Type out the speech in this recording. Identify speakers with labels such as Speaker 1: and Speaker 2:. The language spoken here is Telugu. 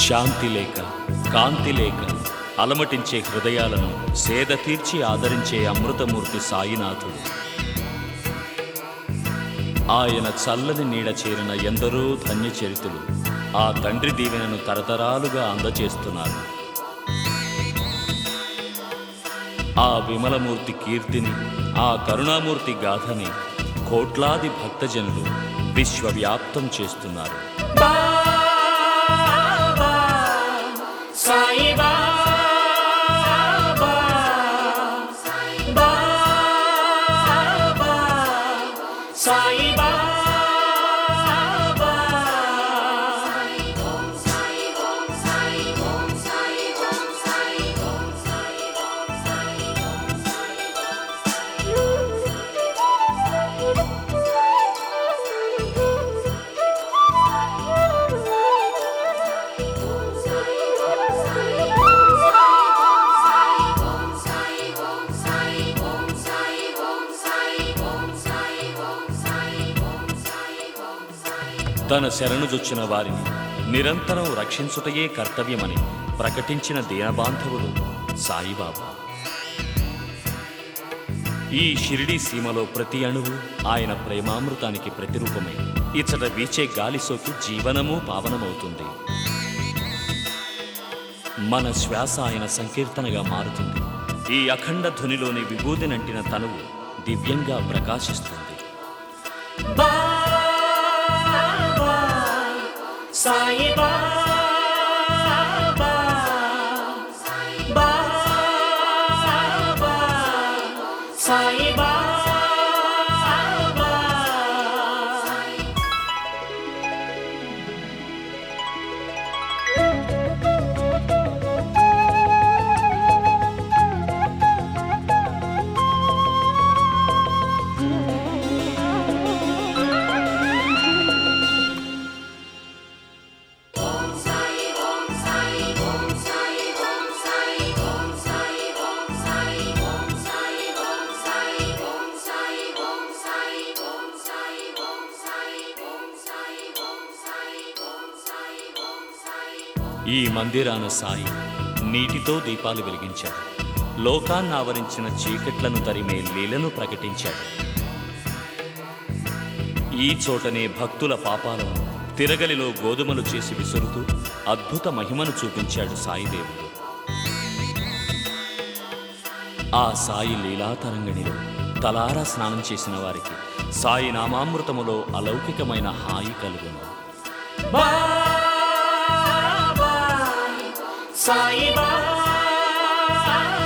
Speaker 1: శాంతి లేక కాంతి లేక అలమటించే హృదయాలను సేద తీర్చి ఆదరించే అమృతమూర్తి సాయినాథుడు ఆయన చల్లని నీడ చేరిన ఎందరో ధన్యచరితులు ఆ తండ్రి దీవెనను తరతరాలుగా అందచేస్తున్నారు ఆ విమలమూర్తి కీర్తిని ఆ కరుణామూర్తి గాథని కోట్లాది భక్తజనులు విశ్వవ్యాప్తం చేస్తున్నారు
Speaker 2: బాబా సాయి బాబా బాబా సాయి బాబా
Speaker 1: తన శరణుజొచ్చిన వారిని నిరంతరం రక్షించుటయే కర్తవ్యమని ప్రకటించిన దీనబాంధవుడు సాయిబాబా ఈ షిరిడి సీమలో ప్రతి అణువు ఆయన ప్రేమామృతానికి ప్రతిరూపమై ఇచ్చట వీచే గాలి సోకి జీవనము పావనమవుతుంది మన శ్వాస ఆయన సంకీర్తనగా మారుతుంది ఈ అఖండ ధ్వనిలోని విభూది నంటిన తనువు దివ్యంగా ప్రకాశిస్తుంది
Speaker 2: బాబా సాయి బాబా బాబా సాయి బాబా
Speaker 1: ఈ మందిరాన సాయి నీటితో దీపాలు వెలిగించాడు లోకాన్ని ఆవరించిన చీకట్లను తరిమే లీలను ప్రకటించాడు ఈ చోటనే భక్తుల పాపాలను తిరగలిలో గోధుమలు చేసి విసురుతూ అద్భుత మహిమను చూపించాడు సాయిదేవుడు ఆ సాయి లీలాతరంగిణిలో తలారా స్నానం చేసిన వారికి సాయి నామామృతములో అలౌకికమైన హాయి కలుగును
Speaker 2: బాబా సాయి బాబా